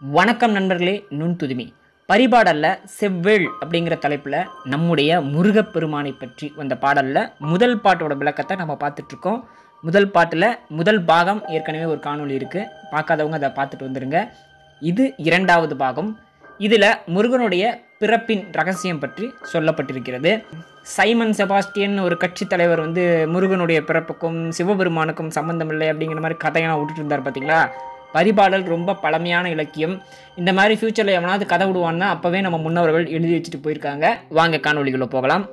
வணக்கம் நண்பர்களே நுண்துதுமி பரிபாடல்ல செவ்வேள் அப்படிங்கிற தலைப்பில் நம்முடைய முருகப்பெருமானை பற்றி வந்த பாடலில் முதல் பாட்டோட விளக்கத்தை நம்ம பார்த்துட்டு இருக்கோம் முதல் பாட்டில் முதல் பாகம் ஏற்கனவே ஒரு காணொளி இருக்குது பார்க்காதவங்க அதை பார்த்துட்டு வந்துடுங்க இது இரண்டாவது பாகம் இதில் முருகனுடைய பிறப்பின் ரகசியம் பற்றி சொல்லப்பட்டிருக்கிறது சைமன் செபாஸ்டியன் ஒரு கட்சி தலைவர் வந்து முருகனுடைய பிறப்புக்கும் சிவபெருமானுக்கும் சம்பந்தம் இல்லை அப்படிங்கிற மாதிரி கதையெல்லாம் விட்டுட்டு இருந்தார் பார்த்தீங்களா பரிபாடல் ரொம்ப பழமையான இலக்கியம் இந்த மாதிரி ஃப்யூச்சரில் எவனாவது கதை விடுவான்னா அப்போவே நம்ம முன்னோர்கள் எழுதி வச்சுட்டு போயிருக்காங்க வாங்க காணொளிக்குள்ள போகலாம்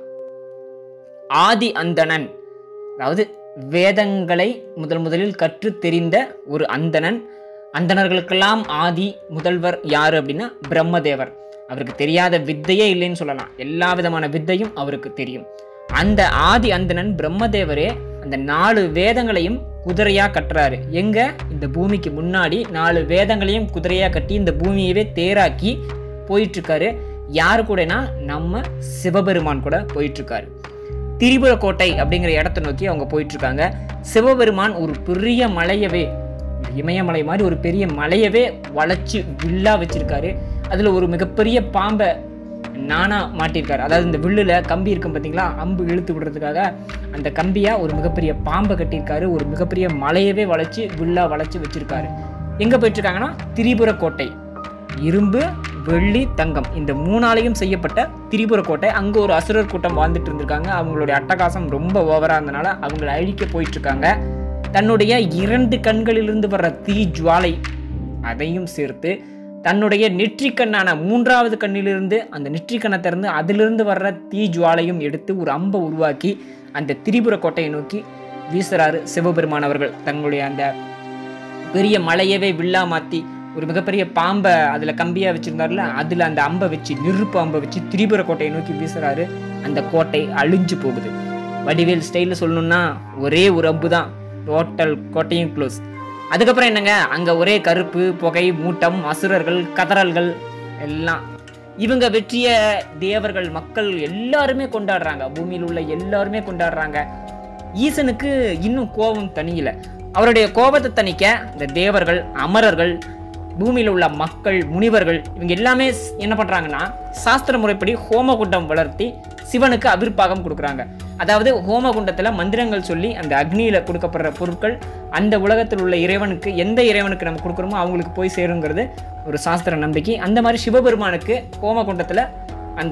ஆதி அந்தணன் அதாவது வேதங்களை முதல் முதலில் கற்று தெரிந்த ஒரு அந்தணன் அந்தணர்களுக்கெல்லாம் ஆதி முதல்வர் யார் அப்படின்னா பிரம்மதேவர் அவருக்கு தெரியாத வித்தையே இல்லைன்னு சொல்லலாம் எல்லா விதமான வித்தையும் அவருக்கு தெரியும் அந்த ஆதி அந்தணன் பிரம்மதேவரே அந்த நாலு வேதங்களையும் குதிரையா கட்டுறாரு எங்க இந்த பூமிக்கு முன்னாடி நாலு வேதங்களையும் குதிரையா கட்டி இந்த பூமியவே தேராக்கி போயிட்டு இருக்காரு யாரு கூடனா நம்ம சிவபெருமான் கூட போயிட்டு இருக்காரு திரிபுர கோட்டை அப்படிங்கிற இடத்த நோக்கி அவங்க போயிட்டு இருக்காங்க சிவபெருமான் ஒரு பெரிய மலையவே இமயமலை மாதிரி ஒரு பெரிய மலையவே வளைச்சு வில்லா வச்சிருக்காரு அதுல ஒரு மிகப்பெரிய பாம்பை நானா மாட்டியிருக்காரு அதாவது இந்த வில்லுல கம்பி இருக்கும் பார்த்தீங்களா அம்பு இழுத்து விடுறதுக்காக அந்த கம்பியா ஒரு மிகப்பெரிய பாம்பை கட்டியிருக்காரு ஒரு மிகப்பெரிய மலையவே வளைச்சு வில்லா வளைச்சு வச்சிருக்காரு எங்க போயிட்டு இருக்காங்கன்னா திரிபுர கோட்டை இரும்பு வெள்ளி தங்கம் இந்த மூணாலையும் செய்யப்பட்ட திரிபுர கோட்டை அங்க ஒரு அசுரர் கூட்டம் வாழ்ந்துட்டு இருந்திருக்காங்க அவங்களுடைய அட்டகாசம் ரொம்ப ஓவரா இருந்தனால அவங்களை அழிக்க போயிட்டு இருக்காங்க தன்னுடைய இரண்டு கண்களிலிருந்து வர்ற தீ ஜுவாலை அதையும் சேர்த்து தன்னுடைய நெற்றிக்கண்ணான மூன்றாவது கண்ணிலிருந்து அந்த நெற்றிக்கண்ணை திறந்து அதிலிருந்து வர்ற தீ ஜுவாலையும் எடுத்து ஒரு அம்பை உருவாக்கி அந்த திரிபுர கோட்டையை நோக்கி வீசுறாரு சிவபெருமான் அவர்கள் தங்களுடைய அந்த பெரிய மலையவே வில்லா மாற்றி ஒரு மிகப்பெரிய பாம்பை அதில் கம்பியாக வச்சுருந்தாருல அதில் அந்த அம்பை வச்சு நெருப்பு அம்பை வச்சு திரிபுர கோட்டையை நோக்கி வீசுறாரு அந்த கோட்டை அழிஞ்சு போகுது வடிவேல் ஸ்டைலில் சொல்லணும்னா ஒரே ஒரு அம்பு தான் டோட்டல் கோட்டையும் க்ளோஸ் அதுக்கப்புறம் என்னங்க அங்கே ஒரே கருப்பு புகை மூட்டம் அசுரர்கள் கதறல்கள் எல்லாம் இவங்க வெற்றிய தேவர்கள் மக்கள் எல்லாருமே கொண்டாடுறாங்க பூமியில் உள்ள எல்லாருமே கொண்டாடுறாங்க ஈசனுக்கு இன்னும் கோபம் தனியல அவருடைய கோபத்தை தணிக்க இந்த தேவர்கள் அமரர்கள் பூமியில் உள்ள மக்கள் முனிவர்கள் இவங்க எல்லாமே ஸ்- என்ன பண்றாங்கன்னா சாஸ்திர முறைப்படி ஹோமகுண்டம் வளர்த்தி சிவனுக்கு அபிர்பாகம் கொடுக்குறாங்க அதாவது ஹோமகுண்டத்தில் மந்திரங்கள் சொல்லி அந்த அக்னியில் கொடுக்கப்படுற பொருட்கள் அந்த உலகத்தில் உள்ள இறைவனுக்கு எந்த இறைவனுக்கு நம்ம கொடுக்குறோமோ அவங்களுக்கு போய் சேருங்கிறது ஒரு சாஸ்திர நம்பிக்கை அந்த மாதிரி சிவபெருமானுக்கு ஹோமகுண்டத்தில் அந்த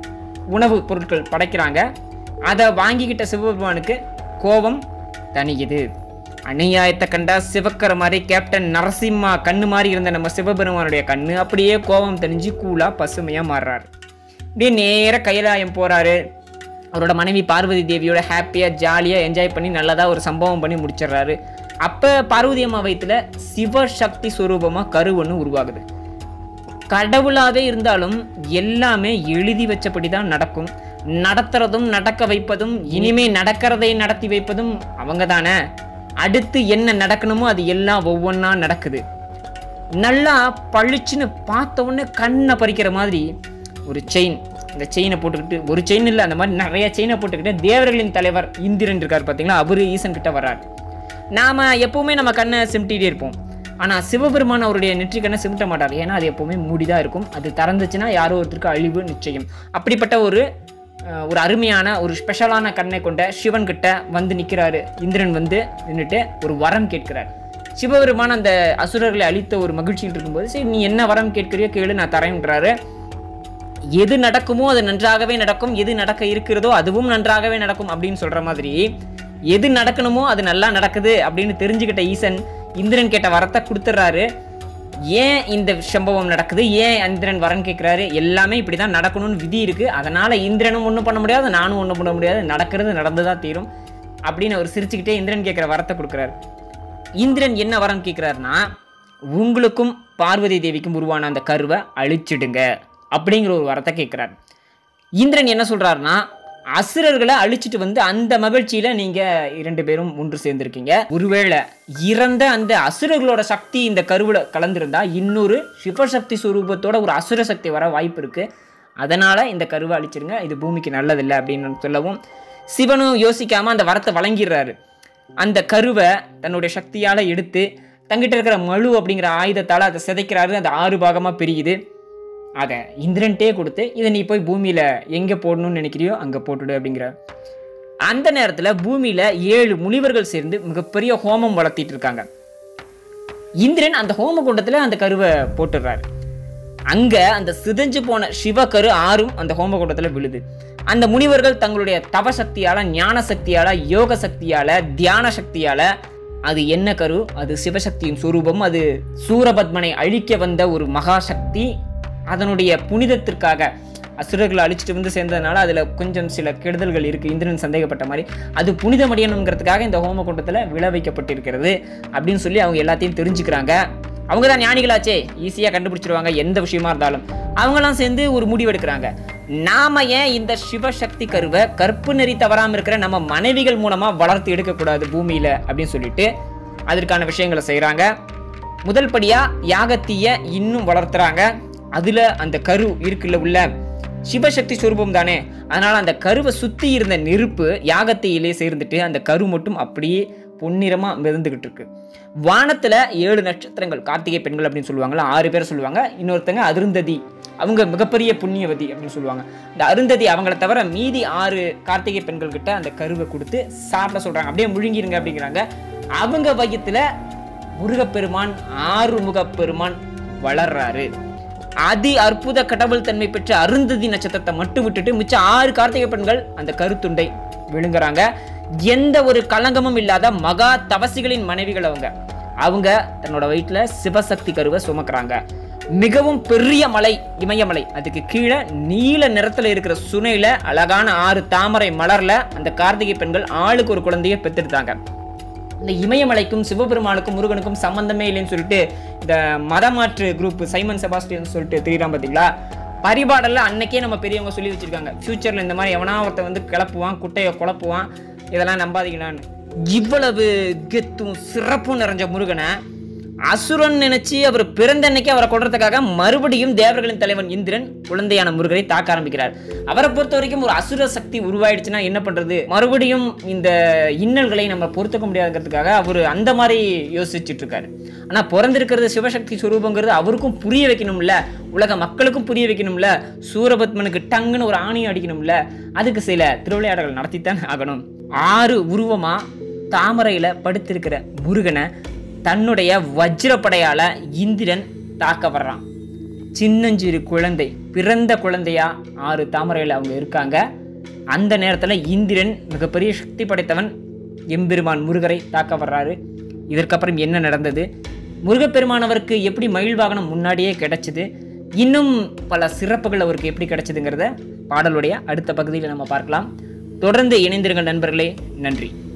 உணவு பொருட்கள் படைக்கிறாங்க அதை வாங்கிக்கிட்ட சிவபெருமானுக்கு கோபம் தணியுது அநியாயத்தை கண்டா சிவக்கிற மாதிரி கேப்டன் நரசிம்மா கண்ணு மாதிரி இருந்த நம்ம சிவபெருமானுடைய கண்ணு அப்படியே கோபம் தணிஞ்சு கூலா பசுமையா மாறுறாரு அப்படியே நேர கைலாயம் போறாரு அவரோட மனைவி பார்வதி தேவியோட ஹாப்பியாக ஜாலியாக என்ஜாய் பண்ணி நல்லதாக ஒரு சம்பவம் பண்ணி முடிச்சிடுறாரு அப்போ பார்வதி அம்மா வயித்துல சிவசக்தி ஸ்வரூபமாக கரு ஒன்று உருவாகுது கடவுளாவே இருந்தாலும் எல்லாமே எழுதி வச்சபடி தான் நடக்கும் நடத்துறதும் நடக்க வைப்பதும் இனிமே நடக்கிறதை நடத்தி வைப்பதும் அவங்க தானே அடுத்து என்ன நடக்கணுமோ அது எல்லாம் ஒவ்வொன்றா நடக்குது நல்லா பளிச்சுன்னு பார்த்த உடனே கண்ணை பறிக்கிற மாதிரி ஒரு செயின் இந்த செயினை போட்டுக்கிட்டு ஒரு செயின் இல்லை அந்த மாதிரி நிறைய செயினை போட்டுக்கிட்டு தேவர்களின் தலைவர் இந்திரன் இருக்கார் பார்த்தீங்களா அவரு ஈசன் கிட்ட வர்றார் நாம எப்பவுமே நம்ம கண்ணை சிமிட்டிகிட்டே இருப்போம் ஆனால் சிவபெருமான் அவருடைய நெற்றி கண்ணை சிமிட்ட மாட்டார் ஏன்னா அது எப்பவுமே மூடிதான் இருக்கும் அது திறந்துச்சுன்னா யாரோ ஒருத்தருக்கு அழிவு நிச்சயம் அப்படிப்பட்ட ஒரு அஹ், ஒரு அருமையான ஒரு ஸ்பெஷலான கண்ணை கொண்ட சிவன் கிட்ட வந்து நிற்கிறாரு இந்திரன் வந்து நின்றுட்டு ஒரு வரம் கேட்கிறார் சிவபெருமான் அந்த அசுரர்களை அழித்த ஒரு மகிழ்ச்சியில் இருக்கும்போது சரி நீ என்ன வரம் கேட்கிறியோ கேளு நான் தரேன்றாரு எது நடக்குமோ அது நன்றாகவே நடக்கும் எது நடக்க இருக்கிறதோ அதுவும் நன்றாகவே நடக்கும் அப்படின்னு சொல்ற மாதிரி எது நடக்கணுமோ அது நல்லா நடக்குது அப்படின்னு தெரிஞ்சுக்கிட்ட ஈசன் இந்திரன் கேட்ட வரத்தை கொடுத்துட்றாரு ஏன் இந்த சம்பவம் நடக்குது ஏன் இந்திரன் வரன் கேட்குறாரு எல்லாமே இப்படி தான் நடக்கணும்னு விதி இருக்கு அதனால இந்திரனும் ஒன்றும் பண்ண முடியாது நானும் ஒன்றும் பண்ண முடியாது நடக்கிறது நடந்து தான் தீரும் அப்படின்னு அவர் சிரிச்சுக்கிட்டே இந்திரன் கேட்குற வரத்தை கொடுக்குறாரு இந்திரன் என்ன வரம் கேட்குறாருன்னா உங்களுக்கும் பார்வதி தேவிக்கும் உருவான அந்த கருவை அழிச்சிடுங்க அப்படிங்கிற ஒரு வரத்தை கேட்குறாரு இந்திரன் என்ன சொல்றாருன்னா அசுரர்களை அழிச்சிட்டு வந்து அந்த மகிழ்ச்சியில நீங்க இரண்டு பேரும் ஒன்று சேர்ந்திருக்கீங்க ஒருவேளை இறந்த அந்த அசுரர்களோட சக்தி இந்த கருவுல கலந்திருந்தா இன்னொரு சிவசக்தி சுரூபத்தோட ஒரு அசுர சக்தி வர வாய்ப்பு இருக்கு அதனால இந்த கருவை அழிச்சிருங்க இது பூமிக்கு நல்லதில்லை அப்படின்னு சொல்லவும் சிவனும் யோசிக்காம அந்த வரத்தை வழங்கிடுறாரு அந்த கருவை தன்னுடைய சக்தியால எடுத்து தங்கிட்ட இருக்கிற மழு அப்படிங்கிற ஆயுதத்தால் அதை சிதைக்கிறாரு அந்த ஆறு பாகமாக பிரியுது அதை இந்திரன்ட்டே கொடுத்து இதை நீ போய் பூமியில் எங்கே போடணும்னு நினைக்கிறியோ அங்கே போட்டுடு அப்படிங்கிறார் அந்த நேரத்தில் பூமியில் ஏழு முனிவர்கள் சேர்ந்து மிகப்பெரிய ஹோமம் வளர்த்திட்டு இருக்காங்க இந்திரன் அந்த ஹோம குண்டத்தில் அந்த கருவை போட்டுடுறாரு அங்கே அந்த சிதைஞ்சு போன சிவகரு ஆறும் அந்த ஹோம குண்டத்தில் விழுது அந்த முனிவர்கள் தங்களுடைய தவ சக்தியால ஞான சக்தியால யோக சக்தியால தியான சக்தியால அது என்ன கரு அது சிவசக்தியின் சுரூபம் அது சூரபத்மனை அழிக்க வந்த ஒரு மகாசக்தி அதனுடைய புனிதத்திற்காக அசுரர்களை அழிச்சிட்டு வந்து சேர்ந்ததுனால அதில் கொஞ்சம் சில கெடுதல்கள் இருக்குது இந்திரன் சந்தேகப்பட்ட மாதிரி அது புனிதமடையணுங்கிறதுக்காக இந்த ஹோம குண்டத்தில் விழ வைக்கப்பட்டிருக்கிறது அப்படின்னு சொல்லி அவங்க எல்லாத்தையும் தெரிஞ்சுக்கிறாங்க அவங்க தான் ஞானிகளாச்சே ஈஸியாக கண்டுபிடிச்சிருவாங்க எந்த விஷயமா இருந்தாலும் அவங்களாம் சேர்ந்து ஒரு முடிவு எடுக்கிறாங்க நாம ஏன் இந்த சிவசக்தி கருவை கற்பு நெறி தவறாமல் இருக்கிற நம்ம மனைவிகள் மூலமாக வளர்த்து எடுக்கக்கூடாது பூமியில் அப்படின்னு சொல்லிட்டு அதற்கான விஷயங்களை செய்கிறாங்க முதல் படியாக யாகத்தீய இன்னும் வளர்த்துறாங்க அதில் அந்த கரு இருக்குல்ல உள்ள சிவசக்தி சுரூபம் தானே அதனால் அந்த கருவை சுற்றி இருந்த நெருப்பு யாகத்தையிலே சேர்ந்துட்டு அந்த கரு மட்டும் அப்படியே பொன்னிறமாக மிதந்துக்கிட்டு இருக்கு வானத்தில் ஏழு நட்சத்திரங்கள் கார்த்திகை பெண்கள் அப்படின்னு சொல்லுவாங்கல்ல ஆறு பேர் சொல்லுவாங்க இன்னொருத்தங்க அருந்ததி அவங்க மிகப்பெரிய புண்ணியவதி அப்படின்னு சொல்லுவாங்க இந்த அருந்ததி அவங்கள தவிர மீதி ஆறு கார்த்திகை பெண்கள் கிட்ட அந்த கருவை கொடுத்து சாப்பிட சொல்கிறாங்க அப்படியே முழுங்கிருங்க அப்படிங்கிறாங்க அவங்க வயத்தில் முருகப்பெருமான் ஆறுமுகப் பெருமான் வளர்றாரு அதி அற்புத கடவுள் தன்மை பெற்ற அருந்ததி நட்சத்திரத்தை மட்டும் விட்டுட்டு மிச்சம் ஆறு கார்த்திகை பெண்கள் அந்த கருத்துண்டை விழுங்குறாங்க எந்த ஒரு களங்கமும் இல்லாத மகா தவசிகளின் மனைவிகள் அவங்க அவங்க தன்னோட வயிற்றுல சிவசக்தி கருவை சுமக்குறாங்க மிகவும் பெரிய மலை இமயமலை அதுக்கு கீழே நீல நிறத்துல இருக்கிற சுனையில அழகான ஆறு தாமரை மலர்ல அந்த கார்த்திகை பெண்கள் ஆளுக்கு ஒரு குழந்தைய பெற்றெடுத்தாங்க இந்த இமயமலைக்கும் சிவபெருமானுக்கும் முருகனுக்கும் சம்பந்தமே இல்லைன்னு சொல்லிட்டு இந்த மதமாற்று குரூப் சைமன் செபாஸ்டியன் சொல்லிட்டு தெரியுறான் பார்த்தீங்களா பரிபாடல்ல அன்னைக்கே நம்ம பெரியவங்க சொல்லி வச்சிருக்காங்க ஃபியூச்சர்ல இந்த மாதிரி எவனா ஒருத்தன் வந்து கிளப்புவான் குட்டையை குழப்புவான் இதெல்லாம் நம்பாதீங்களான்னு இவ்வளவு கெத்தும் சிறப்பும் நிறைஞ்ச முருகனை அசுரன் நினைச்சு அவர் பிறந்த அன்னைக்கு அவரை கொள்றதுக்காக மறுபடியும் தேவர்களின் தலைவன் இந்திரன் குழந்தையான முருகரை தாக்க ஆரம்பிக்கிறார் அவரை பொறுத்த வரைக்கும் ஒரு அசுர சக்தி உருவாயிடுச்சுன்னா என்ன பண்றது மறுபடியும் இந்த இன்னல்களை நம்ம பொறுத்துக்க முடியாதுங்கிறதுக்காக அவர் அந்த மாதிரி யோசிச்சுட்டு இருக்காரு ஆனா பிறந்திருக்கிறது சிவசக்தி சுரூபங்கிறது அவருக்கும் புரிய வைக்கணும்ல உலக மக்களுக்கும் புரிய வைக்கணும்ல சூரபத்மனுக்கு டங்குன்னு ஒரு ஆணியை அடிக்கணும்ல அதுக்கு சில திருவிளையாடல்கள் நடத்தித்தான் ஆகணும் ஆறு உருவமா தாமரையில படுத்திருக்கிற முருகனை தன்னுடைய வஜ்ரப்படையால இந்திரன் தாக்க வர்றான் சின்னஞ்சிறு குழந்தை பிறந்த குழந்தையா ஆறு தாமரையில் அவங்க இருக்காங்க அந்த நேரத்தில் இந்திரன் மிகப்பெரிய சக்தி படைத்தவன் எம்பெருமான் முருகரை தாக்க வர்றாரு இதற்கப்புறம் என்ன நடந்தது முருகப்பெருமான் அவருக்கு எப்படி மயில் வாகனம் முன்னாடியே கிடைச்சது இன்னும் பல சிறப்புகள் அவருக்கு எப்படி கிடைச்சதுங்கிறத பாடலுடைய அடுத்த பகுதியில் நம்ம பார்க்கலாம் தொடர்ந்து இணைந்திருங்கள் நண்பர்களே நன்றி